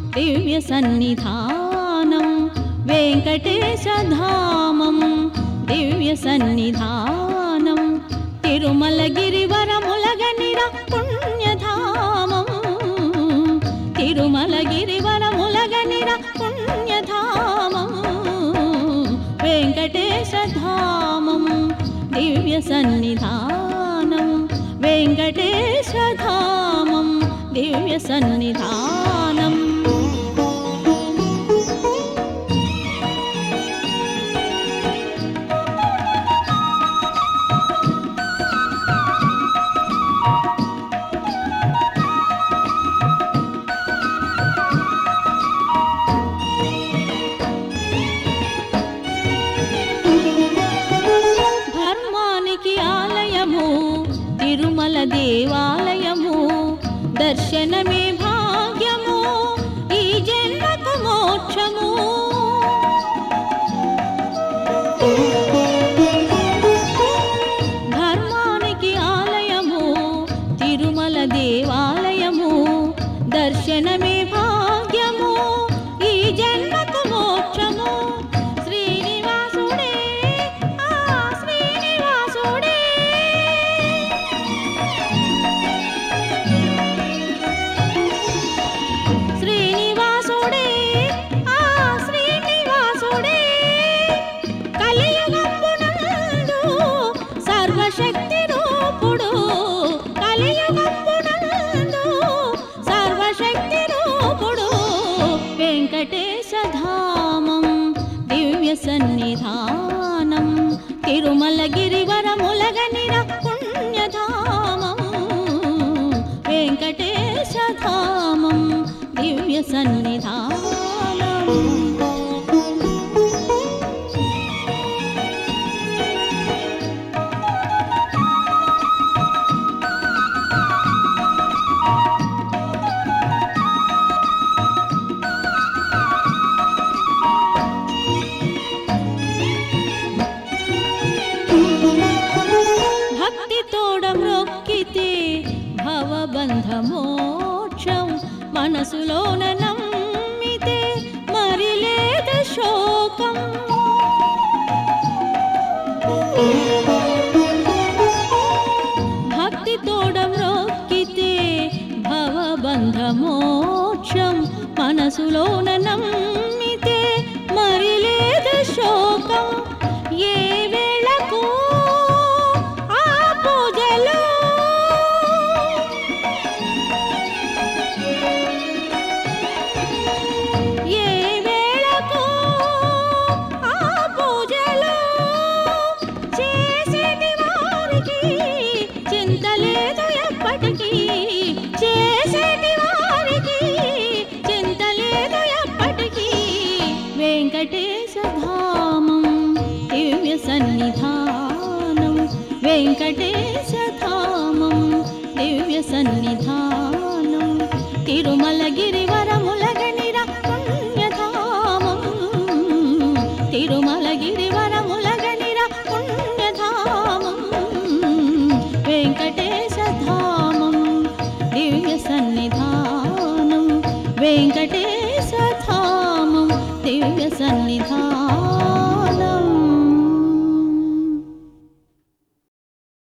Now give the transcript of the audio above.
దివ్య సన్నిధానం వెంకటేశధామం దివ్య సన్నిధానం తిరుమల గిరివరములగనిర పుణ్యధామం తిరుమల గిరివరములగనిర పుణ్యధామం వెంకటేశధామం దివ్య సన్నిధానం వెంకటేశధామం దివ్య సన్నిధానం ధర్మానికి ఆలయము తిరుమల దేవాలయము దర్శనమే భాగ్యము ఈ జన్మకు మోక్షము ధర్మానికి ఆలయము తిరుమల దేవాలయము దర్శనమే భాగ్యము ఈ జన్మకు మోక్షము శ్రీనివాసుడే ఆ శ్రీనివాసుడే శ్రీనివాసుడే ఆ శ్రీనివాసుడే కలియుగంబునందు సర్వశక్తి రూపుడు కలియుగంబునందు సర్వశక్తి రూపుడు వెంకటేశధామం దివ్య సన్నిధానం తిరుమల గిరివరములగనిర పుణ్యధామం వెంకటేశధామం దివ్య సన్నిధానం భక్తి తోడ మ్రొక్కితే భవబంధ మోక్షం మనసులోన నమ్మితే మరి లేద శోకం భక్తి తోడ మ్రొక్కితే భవబంధ మోక్షం మనసులోన నమ్మితే మరి లేద శోకం ఏ వేళకు ఆ పూజలో ఏ వేళకు ఆ పూజలో చేసేటి వారికి చింత లేదు ఎప్పటికీ చేసేటి వారికి చింత లేదు ఎప్పటికీ వెంకటేశధామం దివ్య సన్నిధానం వెంకటేశధామం దివ్య సన్నిధానం తిరుమల గిరివరములగనిర పుణ్యధామం తిరుమల గిరివరములగనిర పుణ్యధామం వెంకటేశధామం దివ్య సన్నిధానం వెంకటేశధామం దివ్య సన్నిధానం